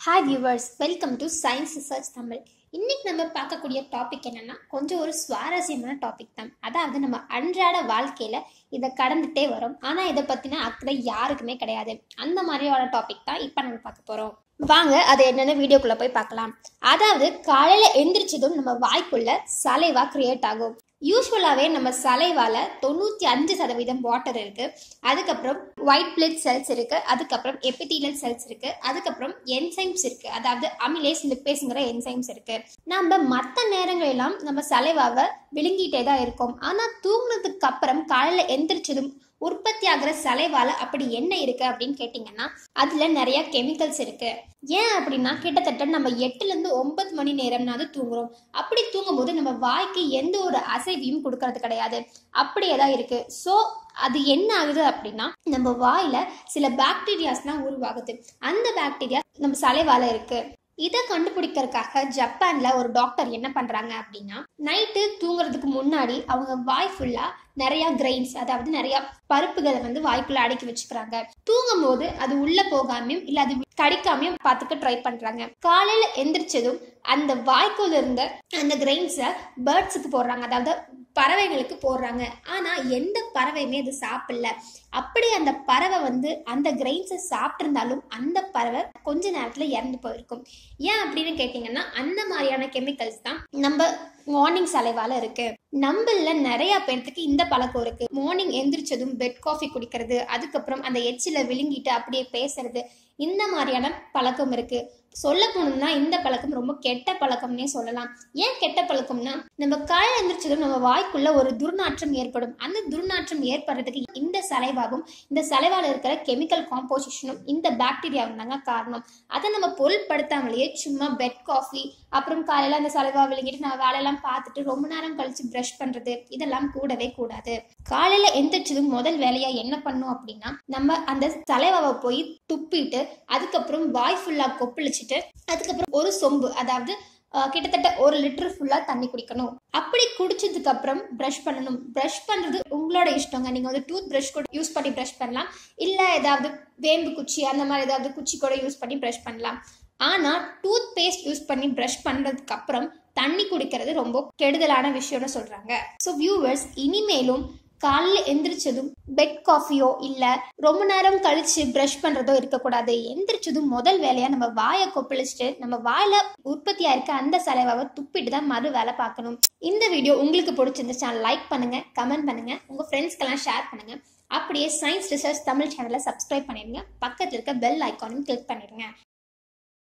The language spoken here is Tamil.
hi viewers welcome to science research Tamil இன்னைக்கு நம்ம பார்க்கக்கூடிய டாபிக் என்னன்னா கொஞ்சம் ஒரு சுவாரஸ்யமான டாபிக் தான் அதாவது நம்ம அன்றாட வாழ்க்கையில இதை கடந்துட்டே வரோம் ஆனா இதை பத்தின அக்கறை யாருக்குமே கிடையாது அந்த மாதிரியான டாபிக் தான் இப்போ நம்ம பார்க்க போறோம் வாங்க அது என்னென்ன வீடியோக்குள்ள போய் பார்க்கலாம் அதாவது காலையில எந்திரிச்சதும் நம்ம வாய்க்குள்ள சலைவா கிரியேட் ஆகும் யூஸ்வலாகவே நம்ம சலைவால தொண்ணூற்றி அஞ்சு சதவீதம் வாட்டர் இருக்கு அதுக்கப்புறம் ஒயிட் பிளட் செல்ஸ் இருக்கு அதுக்கப்புறம் எபிதீலியல் செல்ஸ் இருக்கு அதுக்கப்புறம் என்சைம்ஸ் இருக்கு அதாவது அமிலேஸ் லிப்பேஸ்ங்கிற என்சைம்ஸ் இருக்கு நம்ம மற்ற நேரங்களெல்லாம் நம்ம சலைவாவை விழுங்கிட்டே தான் இருக்கோம் ஆனால் தூங்குனதுக்கு அப்புறம் காலையில் எந்திரிச்சதும் உற்பத்தி ஆகிற சலைவால அப்படி என்ன இருக்கு அப்படின்னு கேட்டிங்கன்னா அதுல நிறைய கெமிக்கல்ஸ் இருக்கு ஏன் அப்படின்னா கிட்டத்தட்ட நம்ம எட்டுல இருந்து ஒன்பது மணி நேரம்னாவது தூங்குறோம் அப்படி தூங்கும்போது நம்ம வாய்க்கு எந்த ஒரு அசைவையும் கொடுக்கறது கிடையாது அப்படியே தான் இருக்கு ஸோ அது என்ன ஆகுது அப்படின்னா நம்ம வாயில சில பாக்டீரியாஸ்லாம் உருவாகுது அந்த பாக்டீரியா நம்ம சலைவால இருக்கு இதை கண்டுபிடிக்கிறதுக்காக ஜப்பான்ல ஒரு டாக்டர் என்ன பண்றாங்க அப்படின்னா நைட்டு தூங்குறதுக்கு முன்னாடி அவங்க வாய் ஃபுல்லா நிறைய கிரெயின்ஸ் அதாவது நிறைய பருப்புகளை வந்து வாய்க்குள்ள அடக்கி வச்சுக்கிறாங்க தூங்கும் போது அது உள்ள போகாமையும் இல்ல அது கடிக்காமையும் பார்த்துக்க ட்ரை பண்றாங்க காலையில எந்திரிச்சதும் அந்த வாய்க்குள்ள இருந்த அந்த கிரெயின்ஸை பேர்ட்ஸுக்கு போடுறாங்க அதாவது பறவைகளுக்கு போடுறாங்க ஆனா எந்த பறவையுமே அது சாப்பிடல அப்படி அந்த பறவை வந்து அந்த கிரெயின்ஸை சாப்பிட்டிருந்தாலும் அந்த பறவை கொஞ்ச நேரத்துல இறந்து போயிருக்கும் ஏன் அப்படின்னு கேட்டிங்கன்னா அந்த மாதிரியான கெமிக்கல்ஸ் தான் நம்ம மார்னிங் சலைவால இருக்கு நம்மள நிறைய பேர்த்துக்கு இந்த பழக்கம் இருக்கு மார்னிங் எந்திரிச்சதும் பெட் காஃபி குடிக்கிறது அதுக்கப்புறம் அந்த எச்சில விழுங்கிட்டு அப்படியே பேசுறது இந்த மாதிரியான பழக்கம் இருக்கு சொல்ல போனோம்னா இந்த பழக்கம் ரொம்ப கெட்ட பழக்கம்னே சொல்லலாம் ஏன் கெட்ட பழக்கம்னா நம்ம காலையில் எந்திரிச்சதும் நம்ம வாய்க்குள்ள ஒரு துர்நாற்றம் ஏற்படும் அந்த துர்நாற்றம் ஏற்படுறதுக்கு இந்த சலைவாவும் இந்த சலைவால இருக்கிற கெமிக்கல் காம்போசிஷனும் இந்த பாக்டீரியாவும் தாங்க காரணம் அதை நம்ம பொருட்படுத்தாமலேயே சும்மா பெட் காஃபி அப்புறம் காலையில அந்த சலைவா விழுங்கிட்டு நான் வேலையெல்லாம் பார்த்துட்டு ரொம்ப நேரம் கழிச்சு ப்ரஷ் பண்றது இதெல்லாம் கூடவே கூடாது காலையில எந்திரிச்சதும் முதல் வேலையா என்ன பண்ணும் அப்படின்னா நம்ம அந்த சலைவாவை போய் துப்பிட்டு அதுக்கப்புறம் வாய் ஃபுல்லா கொப்பளிச்சுட்டு அதுக்கப்புறம் ஒரு சொம்பு அதாவது அஹ், கிட்டத்தட்ட ஒரு லிட்டர் ஃபுல்லா தண்ணி குடிக்கணும் அப்படி குடிச்சதுக்கு அப்புறம் ப்ரஷ் பண்ணணும் ப்ரஷ் பண்றது உங்களோட இஷ்டங்க நீங்க வந்து டூத் ப்ரஷ் கூட யூஸ் பண்ணி ப்ரஷ் பண்ணலாம் இல்ல ஏதாவது வேம்பு குச்சி அந்த மாதிரி ஏதாவது குச்சி கூட யூஸ் பண்ணி ப்ரஷ் பண்ணலாம் ஆனா டூத் பேஸ்ட் யூஸ் பண்ணி ப்ரஷ் பண்றதுக்கு அப்புறம் தண்ணி குடிக்கிறது ரொம்ப கெடுதலான விஷயம்னு சொல்றாங்க ஸோ வியூவர்ஸ் இனிமேலும் காலைல எந்திரிச்சதும் பெட் காஃபியோ இல்ல ரொம்ப நேரம் கழிச்சு ப்ரஷ் பண்றதோ இருக்கக்கூடாது எந்திரிச்சதும் முதல் வேலையா நம்ம வாயை கொப்பளிச்சுட்டு நம்ம வாயில உற்பத்தியா இருக்க அந்த சலைவாவை துப்பிட்டு தான் மறு வேலை பார்க்கணும் இந்த வீடியோ உங்களுக்கு பிடிச்சிருந்துச்சா லைக் பண்ணுங்க கமெண்ட் பண்ணுங்க உங்க ஃப்ரெண்ட்ஸ்க்கெல்லாம் ஷேர் பண்ணுங்க அப்படியே சயின்ஸ் ரிசர்ச் தமிழ் சேனலை சப்ஸ்கிரைப் பண்ணிடுங்க பக்கத்தில் இருக்க பெல் ஐக்கானையும் கிளிக் பண்ணிடுங்க